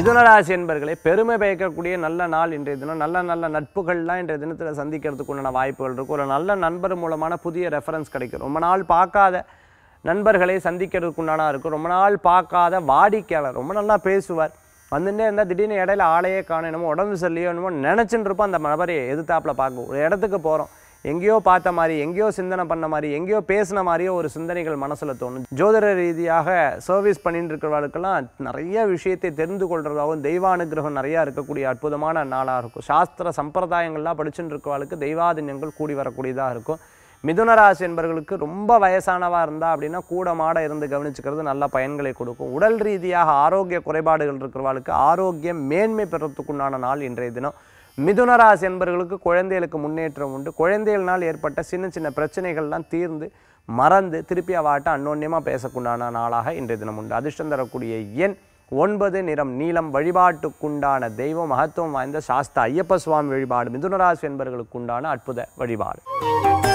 மிதுனராசி என்பர்களே பெருமை பயக்கக்கூடிய நல்ல நாள் இன்றைய தினம் நல்ல நல்ல நட்புகள்லாம் இன்றைய தினத்தில் சந்திக்கிறதுக்கு உண்டான வாய்ப்புகள் இருக்கும் ஒரு நல்ல நண்பர் மூலமான புதிய ரெஃபரன்ஸ் கிடைக்கும் ரொம்ப நாள் பார்க்காத நண்பர்களை சந்திக்கிறதுக்கு உண்டானா இருக்கும் ரொம்ப நாள் பார்க்காத வாடிக்கையாளர் ரொம்ப நல்லா பேசுவார் வந்துட்டே இருந்தால் திடீர்னு இடையில ஆளையே காணும் என்னமோ உடம்பு சரியில்லையோ என்னமோ நினச்சிட்டு இருப்போம் அந்த நபரை எதிர்த்தாப்புல பார்க்கும் ஒரு இடத்துக்கு போகிறோம் எங்கேயோ பார்த்த மாதிரி எங்கேயோ சிந்தனை பண்ண மாதிரி எங்கேயோ பேசின மாதிரியோ ஒரு சிந்தனைகள் மனசில் தோணும் ஜோதிட ரீதியாக சர்வீஸ் பண்ணிட்டு இருக்கிறவர்களுக்கெல்லாம் நிறைய விஷயத்தை தெரிந்து கொள்றதாகவும் தெய்வானுகிரகம் நிறையா இருக்கக்கூடிய அற்புதமான நாளாக இருக்கும் சாஸ்திர சம்பிரதாயங்கள்லாம் படிச்சுட்டு இருக்கிறவர்களுக்கு தெய்வாதின்யங்கள் கூடி வரக்கூடியதாக இருக்கும் மிதுனராசி என்பவர்களுக்கு ரொம்ப வயசானவா இருந்தா அப்படின்னா கூட மாட இருந்து கவனிச்சுக்கிறது நல்ல பயன்களை கொடுக்கும் உடல் ரீதியாக ஆரோக்கிய குறைபாடுகள் இருக்கிறவர்களுக்கு ஆரோக்கியம் மேன்மை பெறத்துக்குண்டான நாள் இன்றைய தினம் மிதுனராசி என்பவர்களுக்கு குழந்தைகளுக்கு முன்னேற்றம் உண்டு குழந்தைகள்னால் ஏற்பட்ட சின்ன சின்ன பிரச்சனைகள்லாம் தீர்ந்து மறந்து திருப்பி அவாட்ட அன்னோன்யமாக பேசக்குண்டான நாளாக இன்றைய தினம் உண்டு அதிர்ஷ்டம் தரக்கூடிய எண் ஒன்பது நிறம் நீலம் வழிபாட்டுக்குண்டான தெய்வம் மகத்துவம் வாய்ந்த சாஸ்தா ஐயப்ப சுவாமி வழிபாடு மிதுனராசி என்பவர்களுக்கு உண்டான அற்புத வழிபாடு